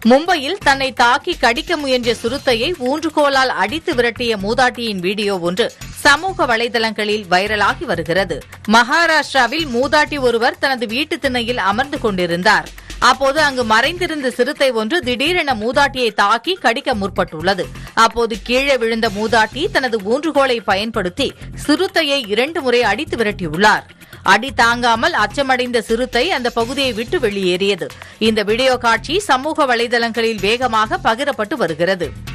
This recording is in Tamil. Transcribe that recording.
மும்பையில் தன்னை தாக்கி கடிக்க முயன்ற சிறுத்தையை ஊன்றுகோலால் அடித்து விரட்டிய மூதாட்டியின் வீடியோ ஒன்று சமூக வலைதளங்களில் வைரலாகி வருகிறது மகாராஷ்டிராவில் மூதாட்டி ஒருவர் தனது வீட்டு திண்ணையில் அமர்ந்து கொண்டிருந்தார் அப்போது அங்கு மறைந்திருந்த சிறுத்தை ஒன்று திடீரென மூதாட்டியை தாக்கி கடிக்க முற்பட்டுள்ளது அப்போது கீழே விழுந்த மூதாட்டி தனது ஊன்றுகோலை பயன்படுத்தி சிறுத்தையை இரண்டு முறை அடித்து விரட்டியுள்ளார் அடி தாங்காமல் அச்சமடைந்த சிறுத்தை அந்த பகுதியை விட்டு வெளியேறியது இந்த வீடியோ காட்சி சமூக வலைதளங்களில் வேகமாக பகிரப்பட்டு வருகிறது